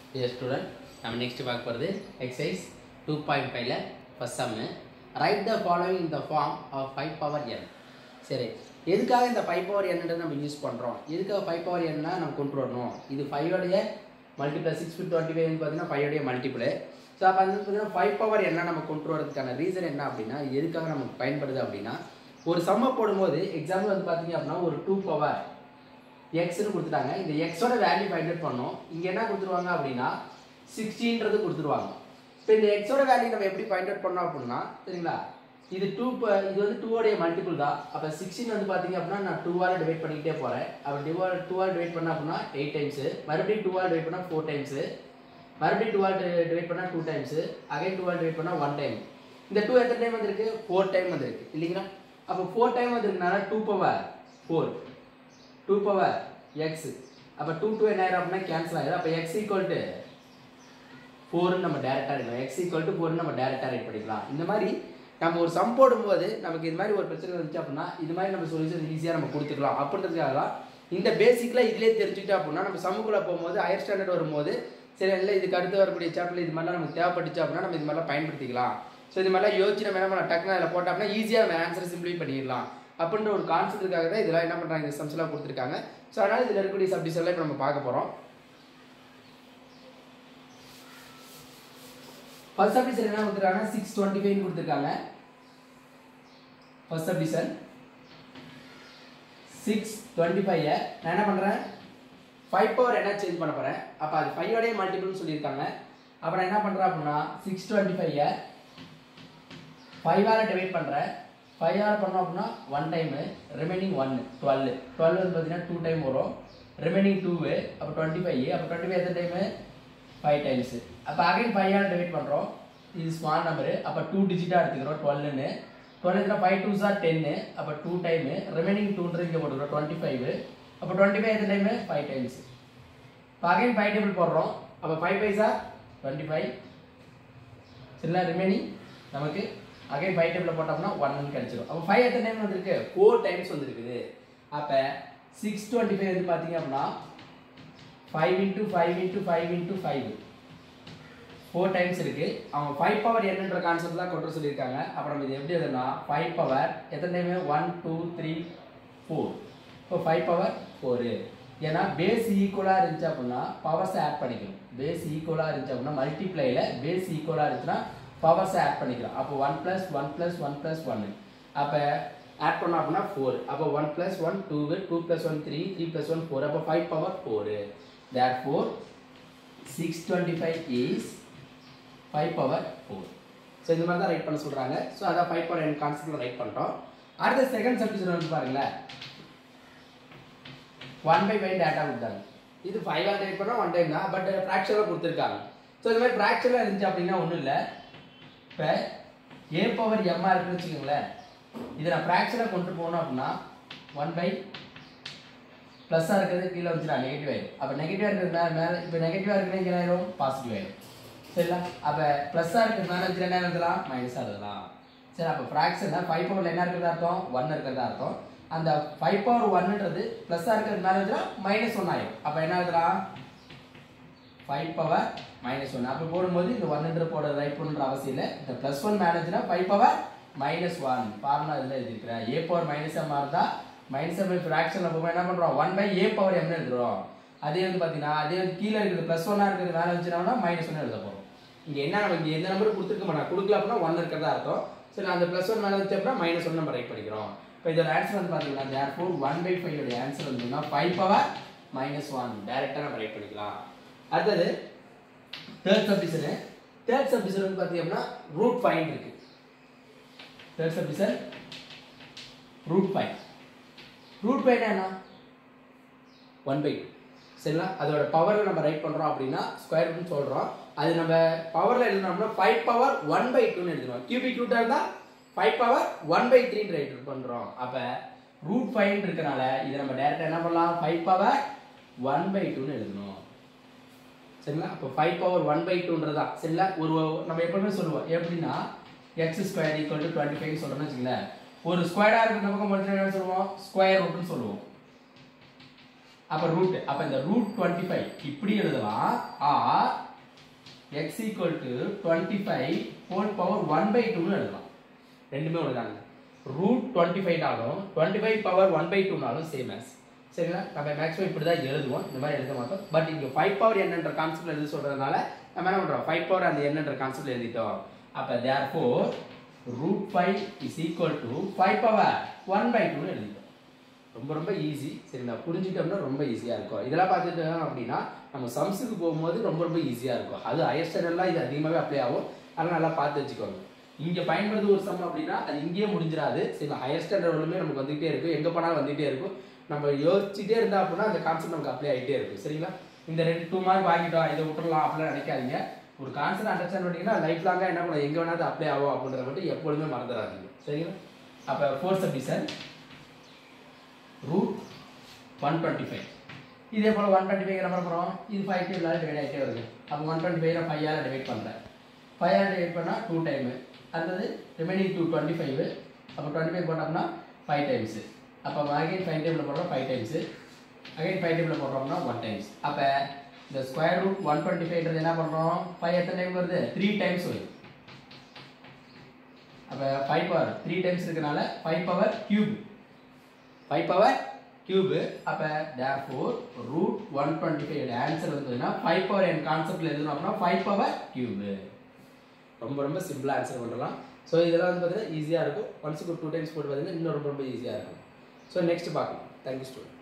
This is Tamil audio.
இது ஸ்டூடெண்ட் நம்ம நெக்ஸ்ட் பார்க்க போகிறது எக்ஸசைஸ் டூ பாயிண்ட் ஃபைவ்ல first sum write the following இந்த form of five power n சரி எதுக்காக இந்த ஃபைவ் பவர் என்னன்றது நம்ம யூஸ் பண்ணுறோம் எதுக்காக ஃபைவ் பவர் என்ன நம்ம கொண்டு வரணும் இது ஃபைவோடைய multiply six fifth twenty five பார்த்தீங்கன்னா ஃபைவோடைய மல்டிப்ளை ஸோ அப்போ வந்து பார்த்தீங்கன்னா ஃபைவ் பவர் என்ன நம்ம கொண்டு வரதுக்கான ரீசன் என்ன அப்படின்னா இது எதுக்காக நமக்கு பயன்படுது அப்படின்னா ஒரு சம்மை போடும்போது எக்ஸாம்பிள் வந்து பார்த்தீங்க அப்படின்னா ஒரு டூ பவர் எக்ஸ்னு கொடுத்துட்டாங்க இந்த எக்ஸோட வேல்யூ ஃபைண்ட் அவுட் பண்ணோம் இங்கே என்ன கொடுத்துருவாங்க அப்படின்னா சிக்ஸ்டீன்றது கொடுத்துருவாங்க இப்போ இந்த எக்ஸோட வேல்யூ நம்ம எப்படி ஃபைண்ட் அவுட் பண்ணோம் அப்படின்னா சரிங்களா இது டூ இது வந்து டூவோடைய மல்டிபிள் தான் அப்போ சிக்ஸ்டீன் வந்து பார்த்தீங்க அப்படின்னா நான் டூவால் டிவைட் பண்ணிக்கிட்டே போகிறேன் அப்போ டிவால் டூவால் டிவைட் பண்ண அப்படின்னா எயிட் டைம்ஸு மறுபடியும் டூவால் டிவைட் பண்ணால் ஃபோர் டைம்ஸு மறுபடியும் டூவால் டிவைட் பண்ணால் டூ டைம்ஸு அகைன் டூவால் டிவைட் பண்ணால் ஒன் டைம் இந்த டூ எத்தனை டைம் வந்திருக்கு ஃபோர் டைம் வந்திருக்கு இல்லைங்களா அப்போ ஃபோர் டைம் வந்திருக்கனால two power four two power x அப்போ டூ டூ என்ன ஆயிரும் அப்படின்னா கேன்சல் ஆயிடும் அப்போ எக்ஸ் ஈக்குவல் டு ஃபோர்னு நம்ம டேரெக்டாக எடுக்கலாம் எக்ஸ் ஈக்குவல் டு ஃபோர்னு நம்ம டேரெக்டாக ரைட் பண்ணிக்கலாம் இந்த மாதிரி நம்ம ஒரு சம் போடும்போது நமக்கு இது மாதிரி ஒரு பிரச்சனை இருந்துச்சு அப்படின்னா இது மாதிரி நம்ம சொல்யூஷன் ஈஸியாக நம்ம கொடுத்துக்கலாம் அப்படின்றதுக்காக தான் இந்த பேசிக்கில் இதிலே தெரிஞ்சுக்கிட்டோம் அப்படின்னா நம்ம சமூகத்தில் போகும்போது ஹையர் ஸ்டாண்டர்ட் வரும்போது சரி இல்லை இதுக்கு அடுத்து வரக்கூடிய சாப்டர்ல இது மாதிரிலாம் நமக்கு தேவைப்பட்டுச்சு அப்படின்னா நம்ம இது மாதிரிலாம் பயன்படுத்திக்கலாம் ஸோ இது மாதிரிலாம் யோசிச்சு நம்ம என்ன பண்ண டக்குனு அதில் போட்டோம் அப்படின்னா ஈஸியாக நம்ம ஆன்சர் சிம்பிளி பண்ணிடலாம் அப்படின்ற ஒரு கான்செப்ட்டுக்காக தான் இதெல்லாம் என்ன பண்ணுறாங்க இந்த சம்ஸ்லாம் கொடுத்துருக்காங்க ஸோ அதனால் இதில் இருக்கக்கூடிய சப்டிஸ் எல்லாம் இப்போ நம்ம பார்க்க போகிறோம் ஃபர்ஸ்ட் சப்டிஷன் என்ன கொடுத்துருக்காங்க சிக்ஸ் டுவெண்ட்டி ஃபைவ் கொடுத்துருக்காங்க first subdivision six twenty five நான் என்ன பண்ணுறேன் ஃபைவ் பவர் என்ன சேஞ்ச் பண்ண போகிறேன் அப்போ அது ஃபைவோடைய மல்டிபிள்னு சொல்லியிருக்காங்க அப்போ நான் என்ன பண்ணுறேன் அப்படின்னா சிக்ஸ் டுவெண்ட்டி ஃபைவ் ஃபைவால் டிவைட் பண்ணுறேன் ஃபைவ் ஆர் பண்ணோம் அப்படின்னா one time remaining one twelve twelve வந்து பார்த்தீங்கன்னா டூ டைம் வரும் ரிமைனிங் டூவு அப்போ டுவெண்ட்டி ஃபைவ் அப்போ டுவெண்ட்டி ஃபைவ் எத்தனை டைமு ஃபைவ் டைம்ஸு அப்போ அகைன் ஃபைவ் ஆர் டிவைட் பண்ணுறோம் இது ஸ்மால் நம்பரு அப்போ டூ டிஜிட்டாக எடுத்துக்கிறோம் டுவெல்னு டுவெல் இதில் ஃபைவ் டூ சார் டென்னு அப்போ டூ டைமு ரிமைனிங் டூன்றது இங்கே போட்டுக்கிறோம் டுவெண்ட்டி ஃபைவ் அப்போ டுவெண்ட்டி ஃபைவ் எத்தனை டைமு ஃபைவ் டைம்ஸ் இப்போ அகைன் ஃபைவ் டேபிள் போடுறோம் அப்போ ஃபைவ் ஃபைவ் சார் டுவெண்ட்டி ஃபைவ் சரிங்களா ரிமைனிங் நமக்கு அகைன் ஃபைவ் டேபிளில் போட்டோம்னா ஒன்னு கிடச்சிரும் அப்போ ஃபைவ் எத்தனை டைம் வந்திருக்கு ஃபோர் டைம்ஸ் வந்திருக்குது அப்போ சிக்ஸ் டுவெண்ட்டி ஃபைவ் வந்து பார்த்தீங்க அப்படின்னா five into five into five into five four times இருக்கு அவங்க ஃபைவ் பவர் என்னன்ற கான்செப்ட் தான் கொண்டு சொல்லியிருக்காங்க அப்புறம் நம்ம இது எப்படி எதுனா ஃபைவ் பவர் எத்தனை time one two three four இப்போ ஃபைவ் பவர் ஃபோரு ஏன்னா பேஸ் ஈக்குவலாக இருந்துச்சு அப்படின்னா பவர்ஸை ஆட் பண்ணிக்கணும் பேஸ் ஈக்குவலாக இருந்துச்சு அப்படின்னா மல்டிப்ளைல பேஸ் ஈக்குவலாக இருந்துச்சுன்னா பவர்ஸை ஆட் பண்ணிக்கலாம் அப்போ one plus one plus one plus ஒன்று அப்போ ஆட் பண்ணோம் அப்படின்னா ஃபோர் அப்போ one plus one two two plus one three three plus one four அப்போ five power four therefore six twenty five is five power four so இந்த மாதிரி தான் ரைட் பண்ண சொல்கிறாங்க ஸோ அதான் ஃபைவ் பவர் என் கான்செப்டில் ரைட் பண்ணிட்டோம் அடுத்த செகண்ட் சப்டிஷன் வந்து பாருங்களேன் ஒன் பை ஃபைவ் டேட்டா கொடுத்தாங்க இது ஃபைவ் ஆர் டைப் பண்ணால் ஒன் டைம் தான் பட் ஃப்ராக்சராக கொடுத்துருக்காங்க ஸோ இந்த மாதிரி ஃப்ராக்சராக இருந்துச்சு அப்படின்னா ஒன்றும் இல்லை இப்போ ஏ பவர் எம்ஆர் இருக்குன்னு வச்சுக்கோங்களேன் இதை நான் ஃப்ராக்சராக கொண்டு போகணும் அப்படின்னா ஒன் பை ப்ளஸ்ஸாக இருக்கிறது கீழே வந்துச்சுனா நெகட்டிவ் ஆயிடும் அப்போ நெகட்டிவாக இருக்கிறது மேலே மேலே இப்போ நெகட்டிவாக இருக்கிறது என்ன ஆயிடும் பாசிட்டிவ் ஆயிடும் சரிங்களா அப்போ ப்ளஸ்ஸாக இருக்கிறது மேலே வச்சு என்ன எழுதலாம் மைனஸாக எழுதலாம் சரி அப்போ ஃப்ராக்ஷனில் ஃபைவ் பவரில் என்ன இருக்கிறதா அர்த்தம் ஒன் இருக்கிறதா அர்த்தம் அந்த ஃபைவ் பவர் ஒன்னுன்றது ப்ளஸ்ஸாக இருக்கிறது மேலே வச்சுனா மைனஸ் ஒன் ஆயிடும் அப்போ என்ன எழுதலாம் ஃபைவ் பவர் மைனஸ் ஒன் அப்போ போடும்போது இந்த ஒன்னுன்ற போட ரைட் பண்ணுற அவசியம் இல்லை இந்த ப்ளஸ் ஒன் மேனேஜ்னா five power minus one formula இதில் எழுதிருக்கிறேன் ஏ பவர் மைனஸ் எம் இருந்தால் மைனஸ் எம் ஃப்ராக்ஷனில் போகும்போது என்ன பண்ணுறோம் ஒன் பை ஏ பவர் எம்னு எழுதுறோம் அதே வந்து பார்த்தீங்கன்னா அதே வந்து கீழே இருக்கிறது ப்ளஸ் ஒன்னாக இருக்கிறது மேலே வச்சுனோம்னா மைனஸ் ஒன்று எழுத போகிறோம் இங்கே என்ன நம்ம இங்கே எந்த நம்பர் கொடுத்துருக்க மாட்டோம் கொடுக்கல அப்படின்னா ஒன் இருக்கிறதா அர்த்தம் சரி அந்த ப்ளஸ் ஒன் மேலே வச்சு அப்படின்னா மைனஸ் ஒன் நம்ம ரைட் பண்ணிக்கிறோம் இப்போ இதோட ஆன்சர் வந்து பார்த்தீங்கன்னா therefore one by five உடைய ஆன்சர் வந்துன்னா ஃபைவ் பவர் மைனஸ் ஒன் டேரெக்டாக நம்ம ரைட் பண்ணிக்கலாம் அடுத்தது தேர்ட் சப்டிஷனு தேர்ட் சப்டிஷன் வந்து பார்த்தீங்கன்னா ரூட் ஃபைன் இருக்கு third subdivision root five root five என்ன ஒன் பை சரிங்களா அதோட பவரில் நம்ம ரைட் பண்ணுறோம் அப்படின்னா ஸ்கொயர் ரூட்னு சொல்கிறோம் அது நம்ம பவரில் எழுதினோம்னா ஃபைவ் பவர் ஒன் பை டூன்னு எழுதுறோம் கியூபிக் ரூட்டாக இருந்தால் ஃபைவ் பவர் ஒன் பை த்ரீன்னு ரைட் பண்ணுறோம் அப்போ ரூட் ஃபைன் இருக்கனால இதை நம்ம டேரெக்டாக என்ன பண்ணலாம் ஃபைவ் பவர் ஒன் பை டூன்னு எழுதணும் சரிங்களா அப்போ ஃபைவ் பவர் ஒன் பை டூன்றதா சரிங்களா ஒரு நம்ம எப்பவுமே சொல்லுவோம் எப்படின்னா x square equal to twenty five சொல்கிறோம்னு வச்சுங்களேன் ஒரு ஸ்கொயராக இருக்கிற பக்கம் மட்டும் என்ன சொல்லுவோம் ஸ்கொயர் ரூட்னு சொல்லுவோம் அப்ப ரூட் அப்ப இந்த ரூட் டுவெண்ட்டி ஃபைவ் இப்படி எழுதலாம் or x equal to twenty five whole power one by டூன்னு எழுதலாம் ரெண்டுமே ஒன்று தாங்க ரூட் டுவெண்ட்டி ஃபைவ்னாலும் twenty five power one by டூனாலும் சேம் ஆஸ் சரிங்களா நம்ம மேக்ஸிமம் இப்படி தான் எழுதுவோம் இந்த மாதிரி எழுத மாட்டோம் பட் இங்கே ஃபைவ் பவர் என்னன்ற கான்செப்ட் எழுத சொல்றதுனால நம்ம என்ன பண்ணுறோம் ஃபைவ் பவர் அந்த என்னன்ற கான்செப்ட் எழுதிட்டோம் அப்போ therefore root five is equal to five power one by டூன்னு எழுதிட்டோம் ரொம்ப ரொம்ப ஈஸி சரிங்களா புரிஞ்சுட்டோம்னா ரொம்ப ஈஸியாக இருக்கும் இதெல்லாம் பார்த்துட்டோம் அப்படின்னா நம்ம சம்ஸுக்கு போகும்போது ரொம்ப ரொம்ப ஈஸியாக இருக்கும் அது ஹையர் ஸ்டாண்டர்ட்லாம் இது அதிகமாகவே அப்ளை ஆகும் அதெல்லாம் நல்லா பார்த்து வச்சுக்கோங்க இங்கே பயன்படுது ஒரு சம் அப்படின்னா அது இங்கேயே முடிஞ்சிடாது சரிங்களா ஹையர் ஸ்டாண்டர்ட் ஒன்றுமே நமக்கு வந்துகிட்டே இருக்கும் எங்கே போனாலும் வந்துகிட்டே இருக்கும் நம்ம யோசிச்சுட்டே இருந்தா அப்படின்னா அந்த கான்செப்ட் நமக்கு அப்ளை ஆகிட்டே இருக்கும் சரிங்களா இந்த ரெண்டு டூ மார்க் வாங்கிட்டோம் இதை விட்டுறலாம் அப்படிலாம் நினைக்காதீங்க ஒரு கான்செப்ட் அண்டர்ஸ்டாண்ட் பண்ணிங்கன்னா லைஃப் லாங்காக என்ன பண்ணும் எங்கே வேணாலும் அப்ளை ஆகும் அப்படின்றத மட்டும் எப்பொழுதுமே மறந்துடாதீங்க சரிங்களா அப்போ ஃபோர் சப்டிஷன் ரூட் ஒன் டுவெண்ட்டி ஃபைவ் இதே போல் ஒன் டுவெண்ட்டி ஃபைவ் என்ன பண்ண போகிறோம் இது ஃபைவ் டேபிளாக டிவைட் ஆகிட்டே வருது அப்போ ஒன் டுவெண்ட்டி ஃபைவ் ஃபைவ் ஆல் டிவைட் பண்ணுறேன் ஃபைவ் ஆல் டிவைட் பண்ணால் டூ டைமு அடுத்தது ரிமைனிங் டூ டுவெண்ட்டி ஃபைவ் அப்போ டுவெண்ட்டி ஃபைவ் போட்டோம்னா ஃபைவ் டைம்ஸு அப்போ அகைன் ஃபைவ் டேபிள் போடுறோம் five times again five table போடுறோம்னா ஒன் டைம்ஸ் அப்போ இந்த ஸ்கொயர் ரூட் ஒன் டுவெண்ட்டி ஃபைவ்ன்றது என்ன பண்ணுறோம் ஃபைவ் எத்தனை டைம் வருது த்ரீ டைம்ஸ் வருது அப்போ ஃபைவ் பவர் த்ரீ டைம்ஸ் இருக்கனால five power cube five power cube அப்போ therefore root one twenty five answer வந்ததுன்னா ஃபைவ் பவர் என் கான்செப்டில் எழுதணும் அப்படின்னா ஃபைவ் பவர் கியூபு ரொம்ப ரொம்ப சிம்பிளாக ஆன்சர் பண்ணலாம் ஸோ இதெல்லாம் வந்து பார்த்தீங்கன்னா ஈஸியாக இருக்கும் ஒன்ஸுக்கு டூ டைம்ஸ் போட்டு பார்த்தீங்கன்னா இன்னும் ரொம்ப ரொம்ப ஈஸியாக இருக்கும் ஸோ நெக்ஸ்ட் பார்க்கலாம் தேங்க்யூ ஸ்டூடெண்ட்